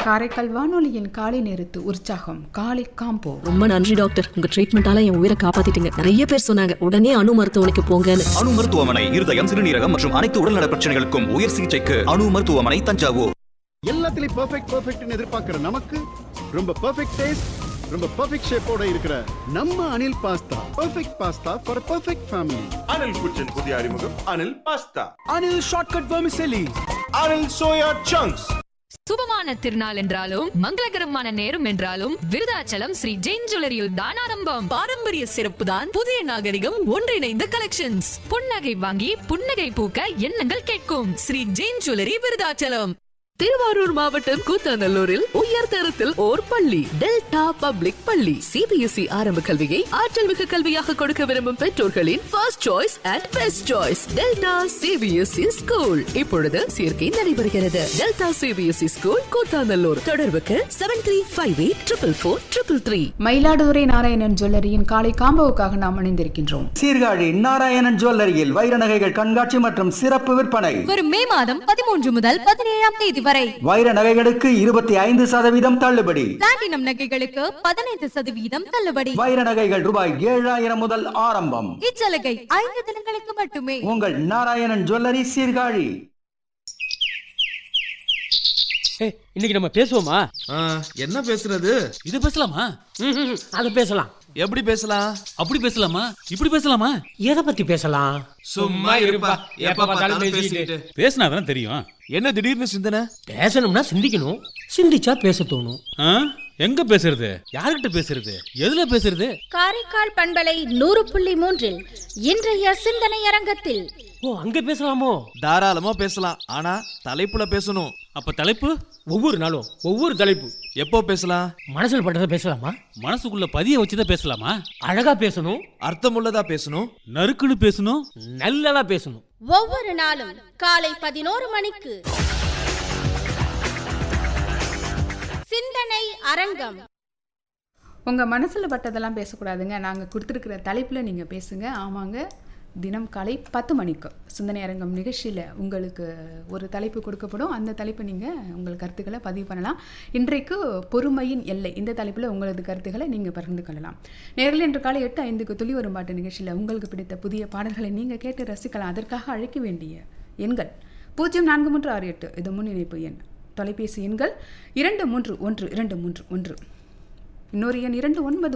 காரைக்கால் வானொலியின் காலை நேரத்து உற்சாகம் காலை காம்போ ரொம்ப நன்றி டாக்டர் உங்க ட்ரீட்மெண்டால என் உயிரை காப்பாத்திட்டீங்க நிறைய பேர் சொன்னாங்க உடனே அணு மருத்துவமனைக்கு போங்கன்னு அணு மருத்துவமனை இருதயம் சிறுநீரகம் மற்றும் அனைத்து உடல்நல பிரச்சனைகளுக்கும் உயர் சிகிச்சைக்கு அணு மருத்துவமனை தஞ்சாவூர் எல்லாத்துலயும் பெர்ஃபெக்ட் பெர்ஃபெக்ட்னு எதிர்பார்க்கிற நமக்கு ரொம்ப பெர்ஃபெக்ட் டேஸ்ட் ரொம்ப பெர்ஃபெக்ட் ஷேப்போட இருக்கிற நம்ம Anil pasta perfect pasta for perfect family Anil குச்சின் புதிய அறிமுகம் Anil pasta Anil shortcut vermicelli Anil soya chunks சுபமான திருநாள் என்றாலும் மங்களகரமான நேரம் என்றாலும் விருதாச்சலம் ஸ்ரீ ஜெயின் ஜுவல்லரியில் தான் ஆரம்பம் பாரம்பரிய சிறப்பு தான் புதிய நாகரிகம் ஒன்றிணைந்த கலெக்ஷன்ஸ் புன்னகை வாங்கி புன்னகை பூக்க எண்ணங்கள் கேட்கும் ஸ்ரீ ஜெயின் ஜுவல்லரி விருதாச்சலம் திருவாரூர் மாவட்டம் கூத்தாநல்லூரில் உயர் தரத்தில் ஓர் பள்ளி டெல்டா பப்ளிக் பள்ளி சிபிஎஸ்இ ஆரம்ப கல்வியை ஆற்றல் மிகு கல்வியாக கொடுக்க விரும்பும் பெற்றோர்களின் first choice and best choice Delta CBSE school இப்பொழுது சேர்க்கை நடைபெறுகிறது டெல்டா சிபிஎஸ்இ ஸ்கூல் கூத்தாநல்லூர் தொடர்புக்கு seven three five eight triple four triple three Mayiladuthurai Narayanan ஜுவல்லரியின் காலை காம்போவுக்காக நாம் இணைந்திருக்கின்றோம் சீர்காழி நாராயணன் ஜுவல்லரியில் வைர நகைகள் கண்காட்சி மற்றும் சிறப்பு விற்பனை வரும் மே மாதம் பதிமூன்று முதல் பதினேழாம் தேதி வரை வைர நகைகளுக்கு இருபத்தி ஐந்து சதவீதம் தள்ளுபடி பிளாட்டினம் நகைகளுக்கு பதினைந்து சதவீதம் தள்ளுபடி வைர நகைகள் ரூபாய் ஏழாயிரம் முதல் ஆரம்பம் இச்சலுகை ஐந்து தினங்களுக்கு மட்டுமே உங்கள் நாராயணன் ஜுவல்லரி சீர்காழி ஏய், இன்னைக்கு நம்ம பேசுவோமா என்ன பேசுறது இது பேசலாமா அது பேசலாம் எப்படி பேசலாம் அப்படி பேசலாமா இப்படி பேசலாமா எதை பத்தி பேசலாம் சும்மா இருப்பா எப்ப பார்த்தாலும் பேசிட்டு பேசினா தானே தெரியும் என்ன திடீர்னு சிந்தனை பேசணும்னா சிந்திக்கணும் சிந்திச்சா பேச தோணும் எங்க பேசுறது யார்கிட்ட பேசுறது எதுல பேசுறது காரைக்கால் பண்பலை நூறு புள்ளி மூன்றில் இன்றைய சிந்தனை அரங்கத்தில் ஓ அங்க பேசலாமோ தாராளமா பேசலாம் ஆனா தலைப்புல பேசணும் அப்ப தலைப்பு ஒவ்வொரு நாளும் ஒவ்வொரு தலைப்பு எப்போ பேசலாம் மனசுல பட்டதை பேசலாமா மனசுக்குள்ள பதிய வச்சுதான் பேசலாமா அழகா பேசணும் அர்த்தமுள்ளதா பேசணும் நறுக்குன்னு பேசணும் நல்லதா பேசணும் ஒவ்வொரு நாளும் காலை பதினோரு மணிக்கு சிந்தனை அரங்கம் உங்க மனசுல பட்டதெல்லாம் பேசக்கூடாதுங்க நாங்க கொடுத்துருக்கிற தலைப்புல நீங்க பேசுங்க ஆமாங்க தினம் காலை பத்து மணிக்கு சிந்தனை அரங்கம் நிகழ்ச்சியில் உங்களுக்கு ஒரு தலைப்பு கொடுக்கப்படும் அந்த தலைப்பை நீங்கள் உங்கள் கருத்துக்களை பதிவு பண்ணலாம் இன்றைக்கு பொறுமையின் எல்லை இந்த தலைப்பில் உங்களது கருத்துக்களை நீங்கள் பகிர்ந்து கொள்ளலாம் நேரில் இன்று காலை எட்டு ஐந்துக்கு துளி வரும் பாட்டு நிகழ்ச்சியில் உங்களுக்கு பிடித்த புதிய பாடல்களை நீங்கள் கேட்டு ரசிக்கலாம் அதற்காக அழைக்க வேண்டிய எண்கள் பூஜ்ஜியம் நான்கு மூன்று ஆறு எட்டு இது முன் இணைப்பு எண் தொலைபேசி எண்கள் இரண்டு மூன்று ஒன்று இரண்டு மூன்று ஒன்று இன்னொரு எண் இரண்டு ஒன்பது